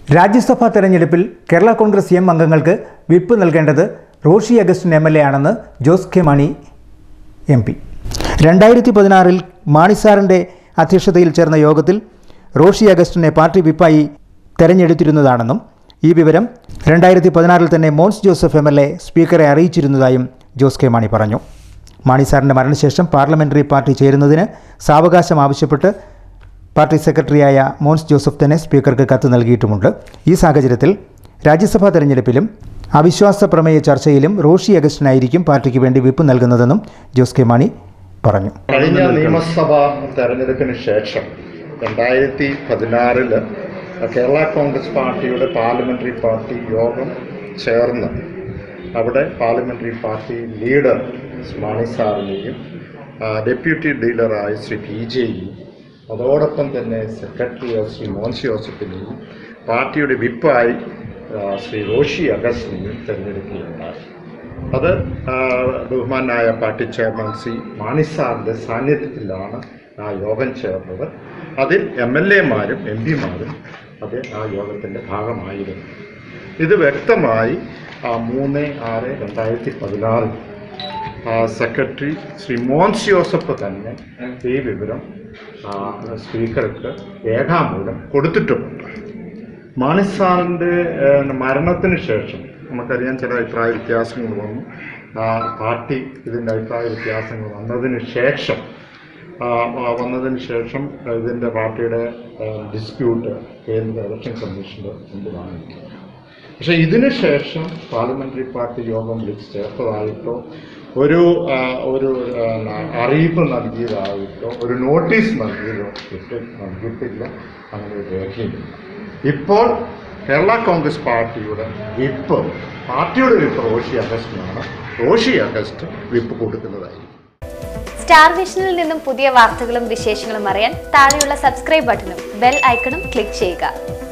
രാജ്യസഭാ തെരഞ്ഞെടുപ്പിൽ കേരള കോൺഗ്രസ് എം അംഗങ്ങൾക്ക് വിപ്പ് നൽകേണ്ടത് Roshi Augustine M L A ആണെന്ന് Jose K Mani M P രണ്ടായിരത്തി പതിനാറിൽ മാണിസാറിൻ്റെ അധ്യക്ഷതയിൽ ചേർന്ന യോഗത്തിൽ റോഷി അഗസ്റ്റിനെ പാർട്ടി വിപ്പായി തെരഞ്ഞെടുത്തിരുന്നതാണെന്നും ഈ വിവരം രണ്ടായിരത്തി പതിനാറിൽ തന്നെ Mons Joseph M L A സ്പീക്കറെ അറിയിച്ചിരുന്നതായും ജോസ് കെ മാണി പറഞ്ഞു മാണിസാറിൻ്റെ മരണശേഷം പാർലമെന്ററി പാർട്ടി ചേരുന്നതിന് സാവകാശം ആവശ്യപ്പെട്ട് പാർട്ടി സെക്രട്ടറിയായ മോൻസ് ജോസഫ് തന്നെ സ്പീക്കർക്ക് കത്ത് നൽകിയിട്ടുമുണ്ട് ഈ സാഹചര്യത്തിൽ രാജ്യസഭാ തെരഞ്ഞെടുപ്പിലും അവിശ്വാസ പ്രമേയ ചർച്ചയിലും റോഷി അഗസ്റ്റിനായിരിക്കും പാർട്ടിക്ക് വേണ്ടി വിപ്പ് നൽകുന്നതെന്നും ജോസ് കെ മാണി പറഞ്ഞു കഴിഞ്ഞ നിയമസഭാ തെരഞ്ഞെടുപ്പിന് ശേഷം രണ്ടായിരത്തി പതിനാറില് കേരള കോൺഗ്രസ് പാർട്ടിയുടെ പാർലമെന്ററി പാർട്ടി യോഗം ചേർന്ന് അവിടെ പാർലമെന്ററി പാർട്ടി ലീഡർ മാണി സാറിനെയും ആ, ഡെപ്യൂട്ടി ലീഡറായ ശ്രീ പി ജെയും അതോടൊപ്പം തന്നെ സെക്രട്ടറി ശ്രീ മോൻസി ജോസഫിനെയും പാർട്ടിയുടെ വിപ്പായി ആ, ശ്രീ റോഷി അഗസ്റ്റിനെയും തിരഞ്ഞെടുക്കുകയുണ്ടായി അത് ആ, ബഹുമാനായ പാർട്ടി ചെയർമാൻ സി മാണിസാറിൻ്റെ സാന്നിധ്യത്തിലാണ് ആ യോഗം ചേർന്നത് അതിൽ എം എൽ എമാരും എം പിമാരും അത് ആ യോഗത്തിൻ്റെ ഭാഗമായിരുന്നു ഇത് വ്യക്തമായി ആ, മൂന്ന് ആറ് രണ്ടായിരത്തി പതിനാറിൽ സെക്രട്ടറി ശ്രീ മോൻസ് ജോസഫ് തന്നെ ഈ വിവരം ആ, സ്പീക്കർക്ക് രേഖാമൂലം കൊടുത്തിട്ടുമുണ്ട് മാണിസാറിൻ്റെ മരണത്തിന് ശേഷം നമുക്കറിയാം ചില അഭിപ്രായ വ്യത്യാസങ്ങൾ വന്നു ആ, പാർട്ടി ഇതിൻ്റെ അഭിപ്രായ വ്യത്യാസങ്ങൾ വന്നതിന് ശേഷം ആ, ആ, വന്നതിന് ശേഷം ഇതിൻ്റെ പാർട്ടിയുടെ ഡിസ്പ്യൂട്ട് കേന്ദ്ര ഇലക്ഷൻ കമ്മീഷൻ്റെ മുമ്പിലാണ് പക്ഷേ ഇതിന് ശേഷം പാർലമെൻ്ററി പാർട്ടി യോഗം വിളിച്ച് ചേർത്തതായിട്ടോ ഒരു ആ, ഒരു ആ, അറിയിപ്പ് നൽകിയതായിട്ടോ ഒരു നോട്ടീസ് നൽകിയതോ കിട്ടി നൽകിയിട്ടില്ല അങ്ങനെ ഒരു രേഖയില്ല ഇപ്പോൾ കേരള കോൺഗ്രസ് പാർട്ടിയുടെ വിപ്പ് പാർട്ടിയുടെ വിപ്പ് റോഷി അഗസ്റ്റിനാണ് റോഷി അഗസ്റ്റ് വിപ്പ് കൊടുക്കുന്നതായിരിക്കും സ്റ്റാർ വിഷനിൽ നിന്നും പുതിയ വാർത്തകളും വിശേഷങ്ങളും അറിയാൻ താഴെയുള്ള സബ്സ്ക്രൈബ് ബട്ടണും ബെൽ ഐക്കണും ക്ലിക്ക് ചെയ്യുക